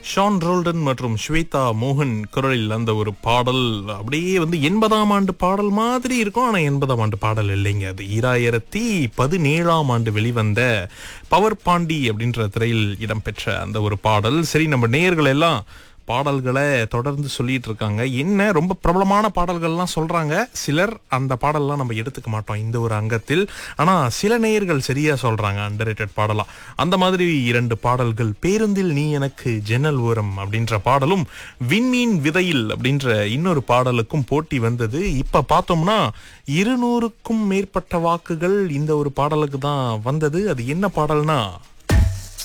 Shawn Roldan மற்றும் ஸ்வேதா மோகன் குரலில் அந்த ஒரு பாடல் அப்படியே வந்து எண்பதாம் ஆண்டு பாடல் மாதிரி இருக்கும் ஆனா எண்பதாம் ஆண்டு பாடல் இல்லைங்க அது ஈராயிரத்தி பதினேழாம் ஆண்டு வெளிவந்த பவர் பாண்டி அப்படின்ற திரையில் இடம்பெற்ற அந்த ஒரு பாடல் சரி நம்ம நேயர்கள் எல்லாம் பாடல்களை தொடர்ந்து சொல்லிட்டு இருக்காங்க என்ன ரொம்ப பிரபலமான பாடல்கள்லாம் சொல்றாங்க சிலர் அந்த பாடல்லாம் நம்ம எடுத்துக்க மாட்டோம் இந்த ஒரு அங்கத்தில் ஆனா சில நேயர்கள் சரியா சொல்றாங்க அண்டர் பாடலா அந்த மாதிரி இரண்டு பாடல்கள் பேருந்தில் நீ எனக்கு ஜன்னல் ஓரம் அப்படின்ற பாடலும் விண்மீன் விதையில் அப்படின்ற இன்னொரு பாடலுக்கும் போட்டி வந்தது இப்ப பார்த்தோம்னா இருநூறுக்கும் மேற்பட்ட வாக்குகள் இந்த ஒரு பாடலுக்கு தான் வந்தது அது என்ன பாடல்னா